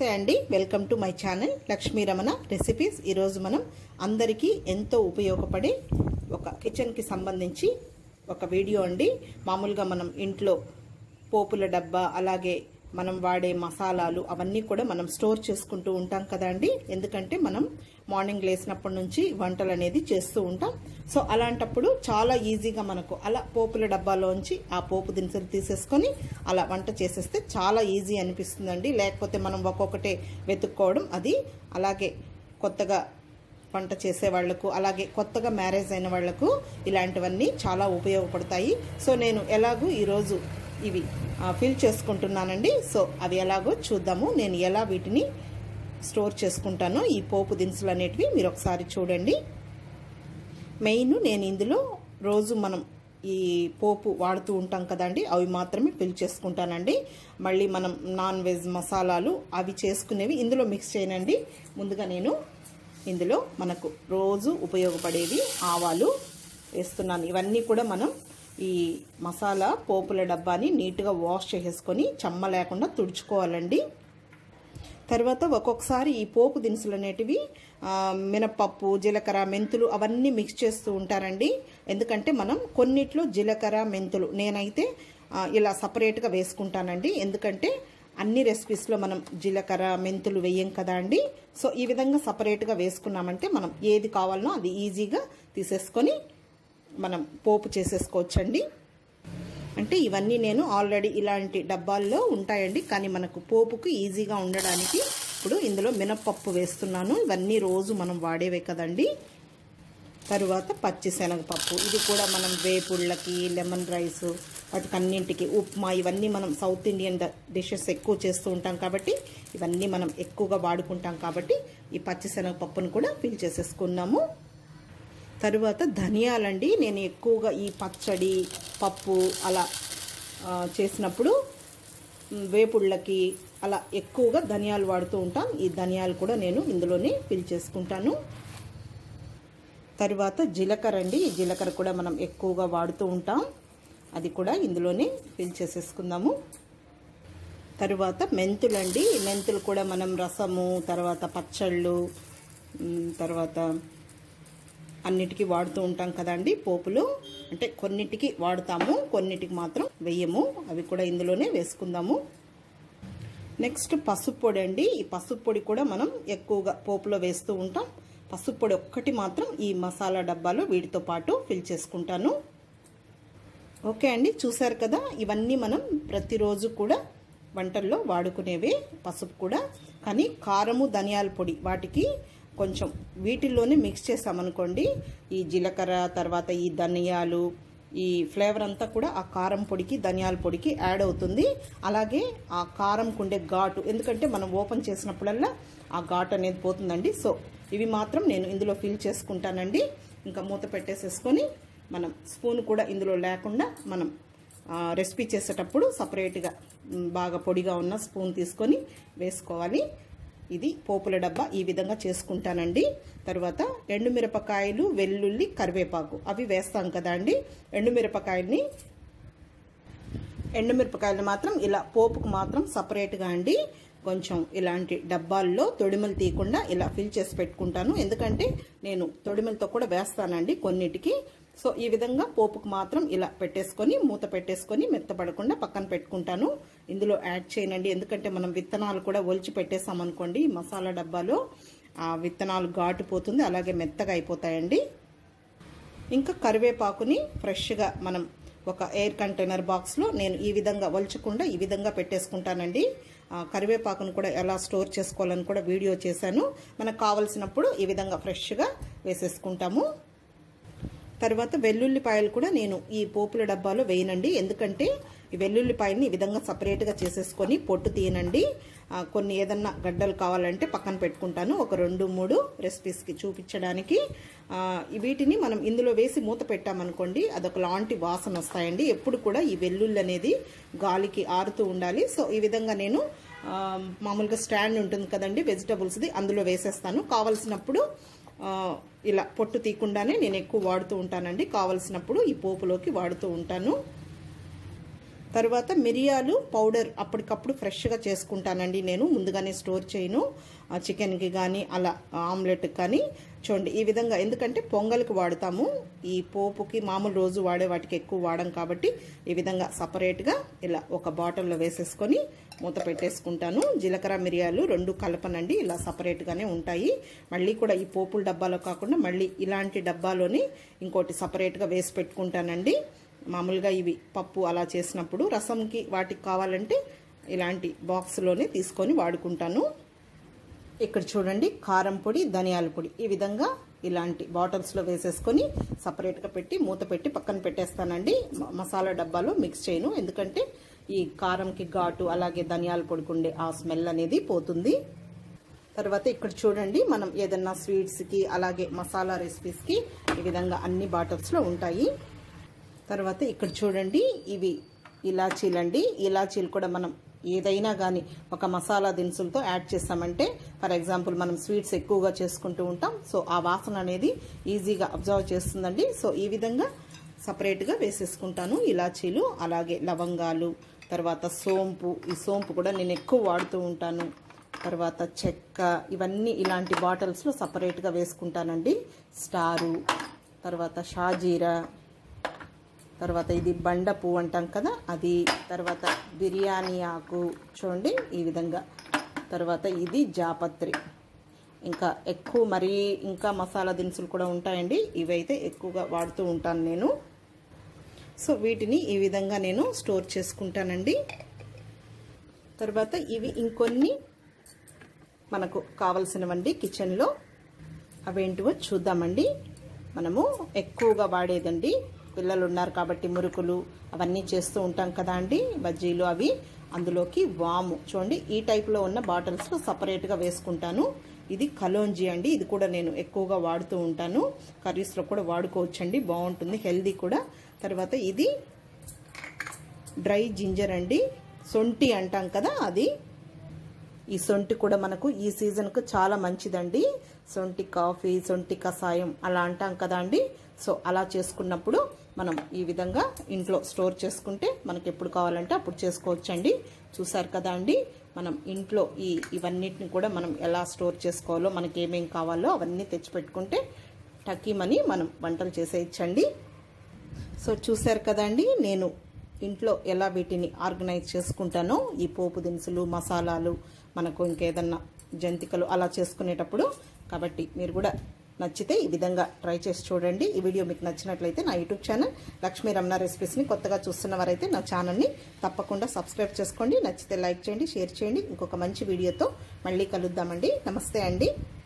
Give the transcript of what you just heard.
నమస్తే అండి welcome to my channel Lakshmi Ramana recipes ఈరోజు మనం అందరికీ ఎంతో ఉపయోగపడే ఒక కిచెన్కి సంబంధించి ఒక వీడియో అండి మామూలుగా మనం ఇంట్లో పోపుల డబ్బా అలాగే మనం వాడే మసాలాలు అవన్నీ కూడా మనం స్టోర్ చేసుకుంటూ ఉంటాం కదా అండి ఎందుకంటే మనం మార్నింగ్ లేసినప్పటి నుంచి వంటలు అనేది చేస్తూ ఉంటాం సో అలాంటప్పుడు చాలా ఈజీగా మనకు అలా పోపుల డబ్బాలోంచి ఆ పోపు దినుసులు తీసేసుకొని అలా వంట చేసేస్తే చాలా ఈజీ అనిపిస్తుందండి లేకపోతే మనం ఒక్కొక్కటే వెతుక్కోవడం అది అలాగే కొత్తగా వంట చేసే వాళ్లకు అలాగే కొత్తగా మ్యారేజ్ అయిన వాళ్లకు ఇలాంటివన్నీ చాలా ఉపయోగపడతాయి సో నేను ఎలాగూ ఈరోజు ఇవి ఫిల్ చేసుకుంటున్నానండి సో అవి ఎలాగో చూద్దాము నేను ఎలా వీటిని స్టోర్ చేసుకుంటానో ఈ పోపు దినుసులు అనేటివి మీరు ఒకసారి చూడండి మెయిన్ నేను ఇందులో రోజు మనం ఈ పోపు వాడుతూ ఉంటాం కదండి అవి మాత్రమే ఫిల్ చేసుకుంటానండి మళ్ళీ మనం నాన్ వెజ్ మసాలాలు అవి చేసుకునేవి ఇందులో మిక్స్ చేయనండి ముందుగా నేను ఇందులో మనకు రోజు ఉపయోగపడేవి ఆవాలు వేస్తున్నాను ఇవన్నీ కూడా మనం ఈ మసాలా పోపుల డబ్బాని నీట్గా వాష్ చేసేసుకొని చెమ్మ లేకుండా తుడుచుకోవాలండి తర్వాత ఒక్కొక్కసారి ఈ పోపు దినుసులు అనేటివి మినపప్పు జీలకర్ర మెంతులు అవన్నీ మిక్స్ చేస్తూ ఉంటారండి ఎందుకంటే మనం కొన్నిట్లో జీలకర్ర మెంతులు నేనైతే ఇలా సపరేట్గా వేసుకుంటానండి ఎందుకంటే అన్ని రెసిపీస్లో మనం జీలకర్ర మెంతులు వేయం కదా అండి సో ఈ విధంగా సపరేట్గా వేసుకున్నామంటే మనం ఏది కావాలనో అది ఈజీగా తీసేసుకొని మనం పోపు చేసేసుకోవచ్చండి అంటే ఇవన్నీ నేను ఆల్రెడీ ఇలాంటి డబ్బాల్లో ఉంటాయండి కానీ మనకు పోపుకు ఈజీగా ఉండడానికి ఇప్పుడు ఇందులో మినప్పప్పు వేస్తున్నాను ఇవన్నీ రోజు మనం వాడేవే కదండి తరువాత పచ్చిశనగపప్పు ఇది కూడా మనం వేపుళ్ళకి లెమన్ రైస్ వాటికి అన్నింటికి ఉప్మా ఇవన్నీ మనం సౌత్ ఇండియన్ డిషెస్ ఎక్కువ చేస్తూ ఉంటాం కాబట్టి ఇవన్నీ మనం ఎక్కువగా వాడుకుంటాం కాబట్టి ఈ పచ్చిశనగపప్పును కూడా ఫిల్ చేసేసుకున్నాము తరువాత ధనియాలండి నేను ఎక్కువగా ఈ పచ్చడి పప్పు అలా చేసినప్పుడు వేపుళ్ళకి అలా ఎక్కువగా ధనియాలు వాడుతూ ఉంటాం ఈ ధనియాలు కూడా నేను ఇందులోనే ఫిల్ చేసుకుంటాను తరువాత జీలకర్ర అండి ఈ జీలకర్ర కూడా మనం ఎక్కువగా వాడుతూ ఉంటాం అది కూడా ఇందులోనే ఫిల్ చేసేసుకుందాము తరువాత మెంతులండి మెంతులు కూడా మనం రసము తర్వాత పచ్చళ్ళు తర్వాత అన్నిటికీ వాడుతూ ఉంటాం కదండి పోపులు అంటే కొన్నిటికి వాడుతాము కొన్నిటికి మాత్రం వెయ్యము అవి కూడా ఇందులోనే వేసుకుందాము నెక్స్ట్ పసుపు పొడి అండి ఈ పసుపు పొడి కూడా మనం ఎక్కువగా పోపులో వేస్తూ ఉంటాం పసుపు పొడి ఒక్కటి మాత్రం ఈ మసాలా డబ్బాలో వీటితో పాటు ఫిల్ చేసుకుంటాను ఓకే అండి చూసారు కదా ఇవన్నీ మనం ప్రతిరోజు కూడా వంటల్లో వాడుకునేవే పసుపు కూడా కానీ కారము ధనియాల పొడి వాటికి కొంచెం వీటిల్లోనే మిక్స్ చేసామనుకోండి ఈ జీలకర్ర తర్వాత ఈ ధనియాలు ఈ ఫ్లేవర్ అంతా కూడా ఆ కారం పొడికి ధనియాల పొడికి యాడ్ అవుతుంది అలాగే ఆ కారం కుండే ఘాటు ఎందుకంటే మనం ఓపెన్ చేసినప్పుడల్లా ఆ ఘాటు అనేది పోతుందండి సో ఇవి మాత్రం నేను ఇందులో ఫిల్ చేసుకుంటానండి ఇంకా మూత పెట్టేసేసుకొని మనం స్పూన్ కూడా ఇందులో లేకుండా మనం రెసిపీ చేసేటప్పుడు సపరేట్గా బాగా పొడిగా ఉన్న స్పూన్ తీసుకొని వేసుకోవాలి ఇది పోపుల డబ్బా ఈ విధంగా చేసుకుంటానండి తర్వాత ఎండుమిరపకాయలు వెల్లుల్లి కరివేపాకు అవి వేస్తాం కదా అండి ఎండుమిరపకాయల్ని ఎండుమిరపకాయలు మాత్రం ఇలా పోపుకు మాత్రం సపరేట్గా అండి కొంచెం ఇలాంటి డబ్బాల్లో తొడిమలు తీయకుండా ఇలా ఫిల్ చేసి పెట్టుకుంటాను ఎందుకంటే నేను తొడిమలతో కూడా వేస్తానండి కొన్నిటికి సో ఈ విధంగా పోపుకు మాత్రం ఇలా పెట్టేసుకొని మూత పెట్టేసుకొని మెత్తపడకుండా పక్కన పెట్టుకుంటాను ఇందులో యాడ్ చేయనండి ఎందుకంటే మనం విత్తనాలు కూడా ఒలిచి పెట్టేసామనుకోండి మసాలా డబ్బాలో ఆ విత్తనాలు ఘాటు పోతుంది అలాగే మెత్తగా అయిపోతాయండి ఇంకా కరివేపాకుని ఫ్రెష్గా మనం ఒక ఎయిర్ కంటైనర్ బాక్స్లో నేను ఈ విధంగా వల్చకుండా ఈ విధంగా పెట్టేసుకుంటానండి కరివేపాకును కూడా ఎలా స్టోర్ చేసుకోవాలని కూడా వీడియో చేశాను మనకు కావలసినప్పుడు ఈ విధంగా ఫ్రెష్గా వేసేసుకుంటాము తర్వాత వెల్లుల్లిపాయలు కూడా నేను ఈ పోపుల డబ్బాలో వేయనండి ఎందుకంటే ఈ వెల్లుల్లిపాయని ఈ విధంగా సపరేట్గా చేసేసుకొని పొట్టు తీయనండి కొన్ని ఏదన్నా గడ్డలు కావాలంటే పక్కన పెట్టుకుంటాను ఒక రెండు మూడు రెసిపీస్కి చూపించడానికి వీటిని మనం ఇందులో వేసి మూత పెట్టామనుకోండి అదొక లాంటి వాసన వస్తాయండి ఎప్పుడు కూడా ఈ వెల్లుల్లి అనేది గాలికి ఆరుతూ ఉండాలి సో ఈ విధంగా నేను మామూలుగా స్టాండ్ ఉంటుంది కదండి వెజిటబుల్స్ది అందులో వేసేస్తాను కావలసినప్పుడు ఇలా పొట్టు తీయకుండానే నేను ఎక్కువ వాడుతూ ఉంటానండి కావలసినప్పుడు ఈ పోపులోకి వాడుతూ ఉంటాను తర్వాత మిరియాలు పౌడర్ అప్పటికప్పుడు ఫ్రెష్గా చేసుకుంటానండి నేను ముందుగానే స్టోర్ చేయను ఆ చికెన్కి కానీ అలా ఆమ్లెట్కి కానీ చూడండి ఈ విధంగా ఎందుకంటే పొంగల్కి వాడతాము ఈ పోపుకి మామూలు రోజు వాడే వాటికి ఎక్కువ వాడం కాబట్టి ఈ విధంగా సపరేట్గా ఇలా ఒక బాటిల్లో వేసేసుకొని మూత పెట్టేసుకుంటాను జీలకర్ర మిరియాలు రెండు కలపనండి ఇలా సపరేట్గానే ఉంటాయి మళ్ళీ కూడా ఈ పోపుల డబ్బాలో కాకుండా మళ్ళీ ఇలాంటి డబ్బాలోని ఇంకోటి సపరేట్గా వేసి పెట్టుకుంటానండి మామూలుగా ఇవి పప్పు అలా చేసినప్పుడు రసంకి వాటికి కావాలంటే ఇలాంటి బాక్స్లోనే తీసుకొని వాడుకుంటాను ఇక్కడ చూడండి కారం పొడి ధనియాల పొడి ఈ విధంగా ఇలాంటి బాటిల్స్లో వేసేసుకొని సపరేట్గా పెట్టి మూత పెట్టి పక్కన పెట్టేస్తానండి మసాలా డబ్బాలో మిక్స్ చేయను ఎందుకంటే ఈ కారంకి ఘాటు అలాగే ధనియాల పొడికుండే ఆ స్మెల్ అనేది పోతుంది తర్వాత ఇక్కడ చూడండి మనం ఏదన్నా స్వీట్స్కి అలాగే మసాలా రెసిపీస్కి ఈ విధంగా అన్ని బాటిల్స్లో ఉంటాయి తర్వాత ఇక్కడ చూడండి ఇవి ఇలాచీలండి ఇలాచీలు కూడా మనం ఏదైనా కానీ ఒక మసాలా దినుసులతో యాడ్ చేస్తామంటే ఫర్ ఎగ్జాంపుల్ మనం స్వీట్స్ ఎక్కువగా చేసుకుంటూ ఉంటాం సో ఆ వాసన అనేది ఈజీగా అబ్జర్వ్ చేస్తుందండి సో ఈ విధంగా సపరేట్గా వేసేసుకుంటాను ఇలాచీలు అలాగే లవంగాలు తర్వాత సోంపు ఈ సోంపు కూడా నేను ఎక్కువ వాడుతూ ఉంటాను తర్వాత చెక్క ఇవన్నీ ఇలాంటి బాటిల్స్లో సపరేట్గా వేసుకుంటానండి స్టారు తర్వాత షాజీరా తర్వాత ఇది బండ పువ్వు అంటాం కదా అది తర్వాత బిర్యానీ ఆకు చూడండి ఈ విధంగా తర్వాత ఇది జాపత్రి ఇంకా ఎక్కువ మరీ ఇంకా మసాలా దినుసులు కూడా ఉంటాయండి ఇవైతే ఎక్కువగా వాడుతూ ఉంటాను నేను సో వీటిని ఈ విధంగా నేను స్టోర్ చేసుకుంటానండి తర్వాత ఇవి ఇంకొన్ని మనకు కావలసినవండి కిచెన్లో అవేంటివో చూద్దామండి మనము ఎక్కువగా వాడేదండి పిల్లలు ఉన్నారు కాబట్టి మురుకులు అవన్నీ చేస్తూ ఉంటాం కదా అండి బజ్జీలు అవి అందులోకి వాము చూడండి ఈ టైప్లో ఉన్న బాటిల్స్లో సపరేట్గా వేసుకుంటాను ఇది కలోంజీ అండి ఇది కూడా నేను ఎక్కువగా వాడుతూ ఉంటాను కర్రీస్లో కూడా వాడుకోవచ్చండి బాగుంటుంది హెల్దీ కూడా తర్వాత ఇది డ్రై జింజర్ అండి సొంటి అంటాం కదా అది ఈ సొంటి కూడా మనకు ఈ సీజన్కు చాలా మంచిదండి సొంటి కాఫీ సొంటి కషాయం అలా అంటాం కదా అండి సో అలా చేసుకున్నప్పుడు మనం ఈ విధంగా ఇంట్లో స్టోర్ చేసుకుంటే మనకి ఎప్పుడు కావాలంటే అప్పుడు చేసుకోవచ్చండి చూసారు కదా అండి మనం ఇంట్లో ఈ ఇవన్నిటిని కూడా మనం ఎలా స్టోర్ చేసుకోవాలో మనకి ఏమేం కావాలో అవన్నీ తెచ్చిపెట్టుకుంటే టకీమని మనం వంటలు చేసేయచ్చండి సో చూసారు కదండి నేను ఇంట్లో ఎలా వీటిని ఆర్గనైజ్ చేసుకుంటానో ఈ పోపు దినుసులు మసాలాలు మనకు ఇంకేదన్నా జంతికలు అలా చేసుకునేటప్పుడు కాబట్టి మీరు కూడా నచ్చితే ఈ విధంగా ట్రై చేసి చూడండి ఈ వీడియో మీకు నచ్చినట్లయితే నా యూట్యూబ్ ఛానల్ లక్ష్మీ రమణ రెసిపీస్ని కొత్తగా చూస్తున్నవారైతే నా ఛానల్ని తప్పకుండా సబ్స్క్రైబ్ చేసుకోండి నచ్చితే లైక్ చేయండి షేర్ చేయండి ఇంకొక మంచి వీడియోతో మళ్ళీ కలుద్దామండి నమస్తే అండి